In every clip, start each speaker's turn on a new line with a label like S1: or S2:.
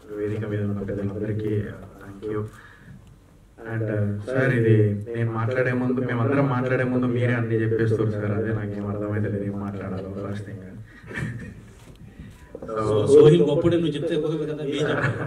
S1: వేదిక మీద ఉన్న పెద్దలందరికీ థ్యాంక్ యూ అండ్ సార్ ఇది నేను మాట్లాడే ముందు మేమందరం మాట్లాడే ముందు మీరే అన్ని చెప్పేస్తారు సార్ అదే నాకేం అర్థమైతే లేదు ఏం మాట్లాడాలో ఫస్ట్ థింగ్
S2: సో సోహిల్ గొప్పడే నువ్వు చెప్తే గొప్ప కదా మీరు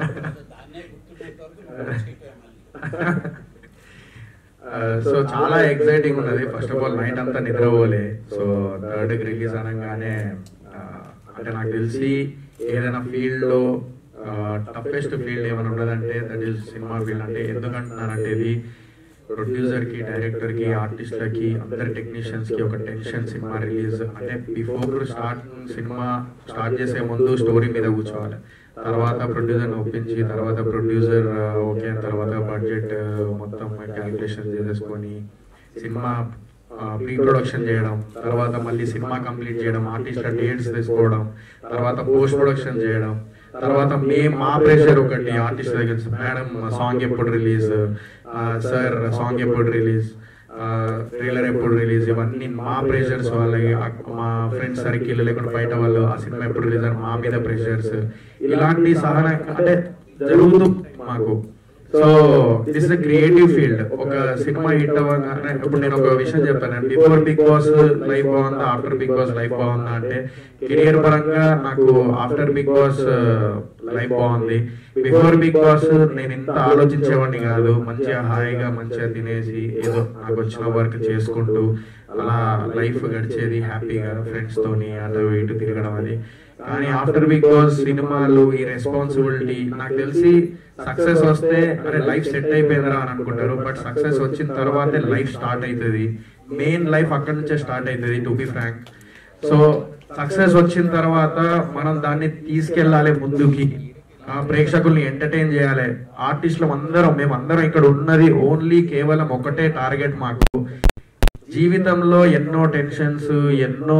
S1: సో చాలా ఎక్సైటింగ్ ఉన్నది ఫస్ట్ ఆఫ్ ఆల్ నైట్ అంతా నిద్రపోలే సో థర్డ్ రిలీజ్ అనగానే ఆ, అంటే నాకు తెలిసి ఏదైనా ఫీల్డ్ లో టఫెస్ట్ ఫీల్డ్ ఏమైనా ఉన్నదంటే దట్ ఈస్ సినిమా ఫీల్డ్ అంటే ఎందుకంటున్నానంటే ఇది ప్రొడ్యూసర్ కి డైరెక్టర్ కి ఆర్టిస్ట్లకి అందరి టెక్నీషియన్స్ కి ఒక టెన్షన్ సినిమా రిలీజ్ అంటే బిఫోర్ స్టార్ట్ సినిమా స్టార్ట్ చేసే ముందు స్టోరీ మీద కూర్చోవాలి తర్వాత ప్రొడ్యూసర్ ఒప్పించి తర్వాత ప్రొడ్యూసర్ ఓకే అయిన తర్వాత బడ్జెట్ మొత్తం క్యాలిక్యులేషన్ చేసేసుకొని సినిమా ప్రీ ప్రొడక్షన్ చేయడం తర్వాత మళ్ళీ సినిమా కంప్లీట్ చేయడం ఆర్టిస్ట్ డేట్స్ తీసుకోవడం తర్వాత పోస్ట్ ప్రొడక్షన్ చేయడం తర్వాత మేము మా ప్రెషర్ ఒకటి ఆర్టిస్ట్ దగ్గర మేడం సాంగ్ ఎప్పుడు రిలీజ్ సార్ సాంగ్ ఎప్పుడు రిలీజ్ ట్రైలర్ ఎప్పుడు రిలీజ్ ఇవన్నీ మా ప్రెషర్స్ వాళ్ళకి మా ఫ్రెండ్స్ సర్కిల్ లేకుంటే బయట వాళ్ళు ఆ సినిమా ఎప్పుడు రిలీజ్ అని మా మీద ప్రెషర్స్ ఇలాంటి సహన అంటే జరుగుతూ మాకు so this is creative field ఒక సినిమా హిట్ అవ్వగానే ఇప్పుడు నేను ఒక విషయం చెప్తాను బిఫోర్ బిగ్ బాస్ లైఫ్ బాగుందా ఆఫ్టర్ బిగ్ బాస్ లైఫ్ బాగుందా అంటే కెరియర్ పరంగా నాకు ఆఫ్టర్ బిగ్ బాస్ లైఫ్ బాగుంది బిఫోర్ బిగ్ బాస్ నేను ఇంత ఆలోచించేవాడిని కాదు మంచిగా హాయిగా మంచిగా తినేసి ఏదో నాకు వచ్చిన వర్క్ చేసుకుంటూ అలా లైఫ్ గడిచేది హ్యాపీగా ఫ్రెండ్స్ తోని అటు ఇటు తిరగడం అది కానీ ఆఫ్టర్ బిగ్ బాస్ సినిమాలు ఈ రెస్పాన్సిబిలిటీ నాకు తెలిసి సక్సెస్ వస్తే అరే లైఫ్ సెట్ అయిపోయిందిరా అని అనుకుంటారు బట్ సక్సెస్ వచ్చిన తర్వాతే లైఫ్ స్టార్ట్ అవుతుంది మెయిన్ లైఫ్ అక్కడి నుంచే స్టార్ట్ అవుతుంది to be frank so success వచ్చిన తర్వాత మనం దాన్ని తీసుకెళ్ళాలి ముందుకి ఆ ప్రేక్షకుల్ని ఎంటర్టైన్ చేయాలి ఆర్టిస్టులు అందరం మేము అందరం ఇక్కడ ఉన్నది ఓన్లీ కేవలం ఒకటే టార్గెట్ మాకు జీవితంలో ఎన్నో టెన్షన్స్ ఎన్నో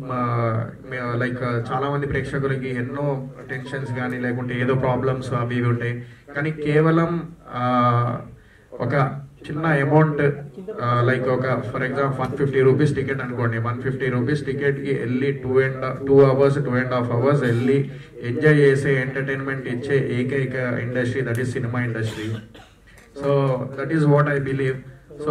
S1: లైక్ చాలా మంది ప్రేక్షకులకి ఎన్నో టెన్షన్స్ కానీ లేకుంటే ఏదో ప్రాబ్లమ్స్ అవి ఇవి ఉంటాయి కానీ కేవలం ఆ, ఒక చిన్న అమౌంట్ లైక్ ఒక for example one fifty rupees ticket అనుకోండి వన్ ఫిఫ్టీ రూపీస్ టికెట్ కి వెళ్ళి two and two hours two and half hours వెళ్ళి ఎంజాయ్ చేసే ఎంటర్టైన్మెంట్ ఇచ్చే ఏకైక industry that is cinema industry so that is what I believe so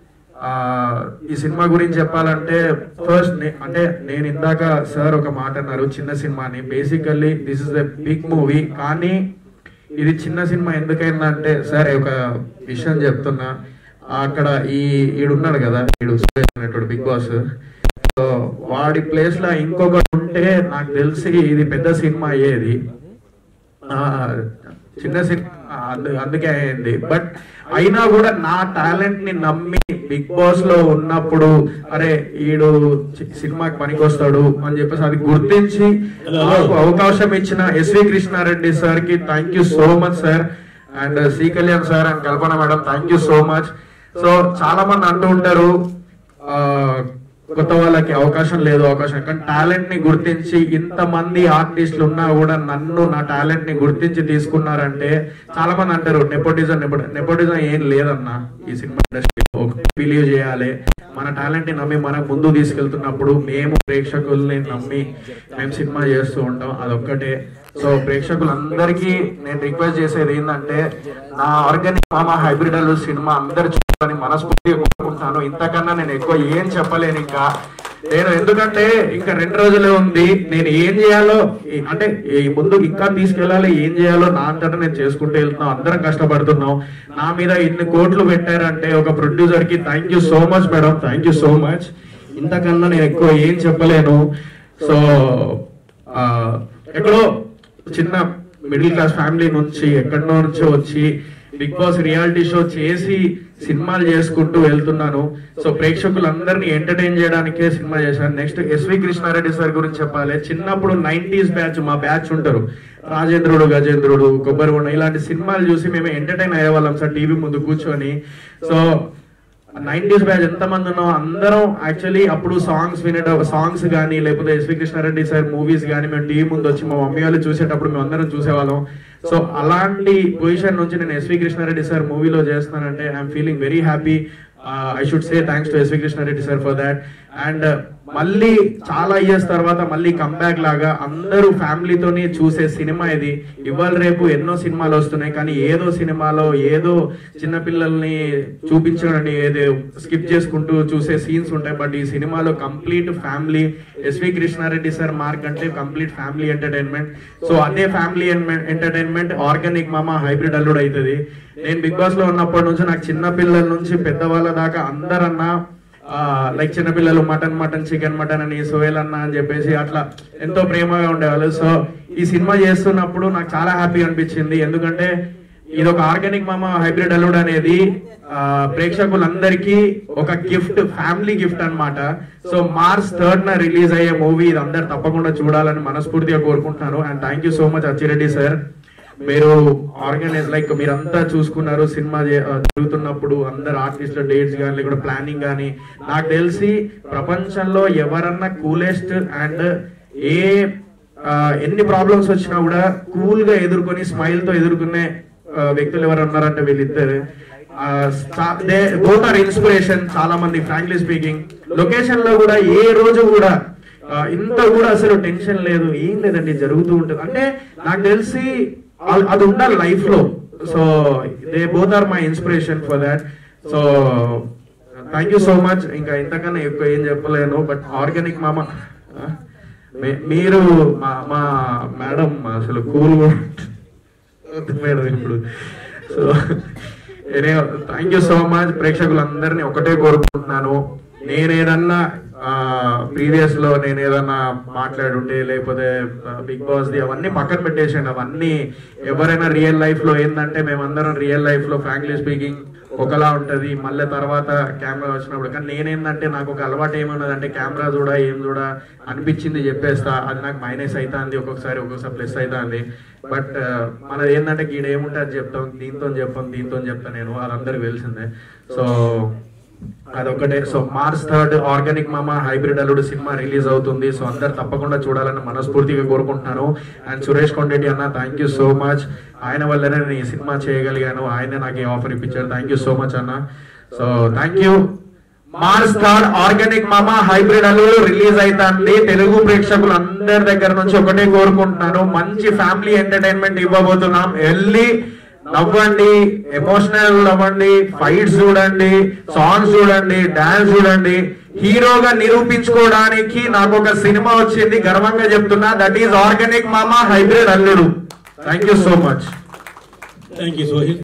S1: ఈ cinema గురించి చెప్పాలంటే ఫస్ట్ అంటే నేను ఇందాక సార్ ఒక మాట అన్నారు చిన్న సినిమాని basically this is the big movie కానీ ఇది చిన్న సినిమా ఎందుకైందంటే సార్ ఒక విషయం చెప్తున్నా అక్కడ ఈ ఈడున్నాడు కదా ఈడు సురేష్ అనేటోడు బిగ్ బాస్ సో వాడి ప్లేస్ లో ఇంకొకటి ఉంటే నాకు తెలిసి ఇది పెద్ద సినిమా అయ్యేది ఆ, చిన్న సినిమా అందు- అందుకే అయింది బట్ అయినా కూడా నా టాలెంట్ ని నమ్మి బిగ్ బాస్ లో ఉన్నప్పుడు అరే ఈడు చి- సినిమాకి పనికొస్తాడు అని చెప్పేసి అది గుర్తించి నాకు అవకాశం ఇచ్చిన ఎస్వి కృష్ణారెడ్డి సార్ కి thank you so much sir and C Kalyan sir and Kalpana madam thank you so much so చాలా మంది అంటూ ఉంటారు ఆ, కొత్త వాళ్ళకి అవకాశం లేదు అవకాశం కానీ టాలెంట్ ని గుర్తించి ఇంత మంది ఆర్టిస్టులు ఉన్నా కూడా నన్ను నా టాలెంట్ ని గుర్తించి తీసుకున్నారంటే చాలా మంది అంటారు నెపోటిజం నెపోటిజం ఏం లేదన్నా ఈ సినిమా ఇండస్ట్రీలో బిలీవ్ చేయాలి మన టాలెంట్ ని నమ్మి మన ముందు తీసుకెళ్తున్నప్పుడు మేము ప్రేక్షకుల్ని నమ్మి మేము సినిమా చేస్తూ ఉంటాం అదొక్కటే సో ప్రేక్షకులందరికీ నేను రిక్వెస్ట్ చేసేది ఏంటంటే నా ఆర్గానిక్ మామా హైబ్రిడ్ సినిమా అందరు చూడాలని మనస్ఫూర్తిగా కోరుకుంటాను ఇంతకన్నా నేను ఎక్కువ ఏం చెప్పలేను ఇంకా నేను ఎందుకంటే ఇంకా రెండు రోజులే ఉంది నేను ఏం చేయాలో ఈ- అంటే ఈ ముందు ఇంకా తీసుకెళ్ళాలి ఏం చేయాలో నా అంతటా నేను చేసుకుంటూ వెళ్తున్నాం అందరం కష్టపడుతున్నాం నా మీద ఇన్ని కోట్లు పెట్టారంటే ఒక ప్రొడ్యూసర్ కి thank you so much madam thank you so much ఇంతకన్నా నేను ఎక్కువ ఏం చెప్పలేను సో ఆ, ఎక్కడో చిన్న మిడిల్ క్లాస్ ఫ్యామిలీ నుంచి ఎక్కడో నుంచో వచ్చి బిగ్ బాస్ రియాలిటీ షో చేసి సినిమాలు చేసుకుంటూ వెళ్తున్నాను సో ప్రేక్షకులందరినీ ఎంటర్టైన్ చేయడానికే సినిమా చేశాను నెక్స్ట్ ఎస్వి కృష్ణారెడ్డి సార్ గురించి చెప్పాలి చిన్నప్పుడు నైన్టీస్ బ్యాచ్ మా బ్యాచ్ ఉంటారు రాజేంద్రుడు గజేంద్రుడు కొబ్బరి బొండ ఇలాంటి సినిమాలు చూసి మేము ఎంటర్టైన్ అయ్యేవాళ్ళం సార్ టీవీ ముందు కూర్చొని సో నైన్టీస్ బ్యాచ్ ఎంత మంది ఉన్నాం అందరం యాక్చువల్లీ అప్పుడు సాంగ్స్ వినేట సాంగ్స్ కానీ లేకపోతే ఎస్వి కృష్ణారెడ్డి సార్ మూవీస్ కానీ మేము టీవీ ముందు వచ్చి మా మమ్మీ వాళ్ళు చూసేటప్పుడు మేము అందరం చూసేవాళ్ళం సో అలాంటి పొజిషన్ నుంచి నేను ఎస్వి కృష్ణారెడ్డి సార్ మూవీలో చేస్తున్నానంటే I'm feeling very happy I should say thanks to S V Krishnareddy sir for that and మళ్ళీ చాలా ఇయర్స్ తర్వాత మళ్ళీ కంబ్యాక్ లాగా అందరూ ఫ్యామిలీతోని చూసే సినిమా ఇది ఇవాళ రేపు ఎన్నో సినిమాలు వస్తున్నాయి కానీ ఏదో సినిమాలో ఏదో చిన్నపిల్లల్ని చూపించడానికి ఏదో స్కిప్ చేసుకుంటూ చూసే సీన్స్ ఉంటాయి బట్ ఈ సినిమాలో complete family S V Krishnareddy sir mark అంటే కంప్లీట్ ఫ్యామిలీ ఎంటర్టైన్మెంట్ సో అదే ఫ్యామిలీ ఎంటర్టైన్మెంట్ ఆర్గానిక్ మామ హైబ్రిడ్ అల్లుడు అవుతుంది నేను బిగ్ బాస్ లో ఉన్నప్పటి నుంచి నాకు చిన్న పిల్లల నుంచి పెద్దవాళ్ళ దాకా అందరన్నా లైక్ చిన్నపిల్లలు మటన్ మటన్ చికెన్ మటన్ అని సోయల్ అన్న అని చెప్పేసి అట్లా ఎంతో ప్రేమగా ఉండేవాళ్ళు సో ఈ సినిమా చేస్తున్నప్పుడు నాకు చాలా హ్యాపీ అనిపించింది ఎందుకంటే ఇది ఒక ఆర్గానిక్ మామ హైబ్రిడ్ అల్లుడ్ అనేది ఆ, ప్రేక్షకులందరికీ ఒక గిఫ్ట్ ఫ్యామిలీ గిఫ్ట్ అన్నమాట సో మార్చ్ థర్డ్ న రిలీజ్ అయ్యే మూవీ ఇది అందరు తప్పకుండా చూడాలని మనస్ఫూర్తిగా కోరుకుంటున్నాను and thank you so much Achireddy sir మీరు ఆర్గనైజ్ లైక్ మీరంతా చూసుకున్నారు సినిమా చే- ఆ, జరుగుతున్నప్పుడు అందరు ఆర్టిస్టుల డేట్స్ కానీ లేకపోతే ప్లానింగ్ కానీ నాకు తెలిసి ప్రపంచంలో ఎవరన్నా కూలెస్ట్ అండ్ ఏ ఆ, ఎన్ని ప్రాబ్లమ్స్ వచ్చినా కూడా కూల్ గా ఎదుర్కొని స్మైల్ తో ఎదుర్కొనే ఆ, వ్యక్తులు ఎవరు ఉన్నారంటే వీళ్ళిద్దరు బోత్ ఆర్ ఇన్స్పిరేషన్ చాలా మంది ఫ్రాంక్లీ స్పీకింగ్ లొకేషన్ లో కూడా ఏ రోజు కూడా ఆ, ఇంత కూడా అసలు టెన్షన్ లేదు ఏం లేదండి జరుగుతూ ఉంటుంది అంటే నాకు తెలిసి అ- అది ఉండాలి లైఫ్ లో so they both are my inspiration for that so thank you so much ఇంకా ఇంతకన్నా ఎక్కువ ఏం చెప్పలేను బట్ ఆర్గానిక్ మామ ఆ, మీ- మీరు మా మా మేడం అసలు కూల్ మేడం ఇప్పుడు so thank you so much ప్రేక్షకులందరినీ ఒకటే కోరుకుంటున్నాను నేను ఏదన్నా ప్రీవియస్ లో నేను ఏదన్నా మాట్లాడుంటే లేకపోతే బిగ్ బాస్ ది అవన్నీ పక్కన పెట్టేసాను అవన్నీ ఎవరైనా రియల్ లైఫ్ లో ఏంటంటే మేమందరం రియల్ లైఫ్ లో ఫ్రాంక్లీ స్పీకింగ్ ఒకలా ఉంటది మళ్ళీ తర్వాత కెమెరా వచ్చినప్పుడు కానీ నేనేందంటే నాకు ఒక అలవాటు ఏమన్నదంటే కెమెరా చూడ ఏం చూడ అనిపించింది చెప్పేస్తా అది నాకు మైనస్ అవుతుంది ఒక్కొక్కసారి ఒక్కొక్కసారి ప్లస్ అవుతుంది బట్ మనది ఏంటంటే గీడ ఏముంటే అది చెప్తాం దీంతో చెప్పాం దీంతో చెప్తా నేను వాళ్ళందరికీ తెలిసిందే సో అదొకటే సో మార్చ్ థర్డ్ ఆర్గానిక్ మామ హైబ్రిడ్ అల్లుడు సినిమా రిలీజ్ అవుతుంది సో అందరు తప్పకుండా చూడాలని మనస్ఫూర్తిగా కోరుకుంటున్నాను అండ్ సురేష్ కొండెడ్డి అన్న థ్యాంక్ యూ సో మచ్ ఆయన వల్లనే నేను ఈ సినిమా చేయగలిగాను ఆయన నాకు ఈ ఆఫర్ ఇప్పించారు థ్యాంక్ యూ సో మచ్ అన్న so thank you March third organic మామ హైబ్రిడ్ అల్లుడు రిలీజ్ అవుతుంది తెలుగు ప్రేక్షకులు అందరి దగ్గర నుంచి ఒకటే కోరుకుంటున్నాను మంచి ఫ్యామిలీ ఎంటర్టైన్మెంట్ ఇవ్వబోతున్నాం వెళ్ళి నవ్వండి ఎమోషనల్ అవ్వండి ఫైట్స్ చూడండి సాంగ్స్ చూడండి డాన్స్ చూడండి హీరోగా నిరూపించుకోవడానికి నాకు ఒక సినిమా వచ్చింది గర్వంగా చెప్తున్నా దట్ ఈస్ ఆర్గానిక్ మామ హైబ్రిడ్ అల్లుడు thank you so much
S2: thank you Soheil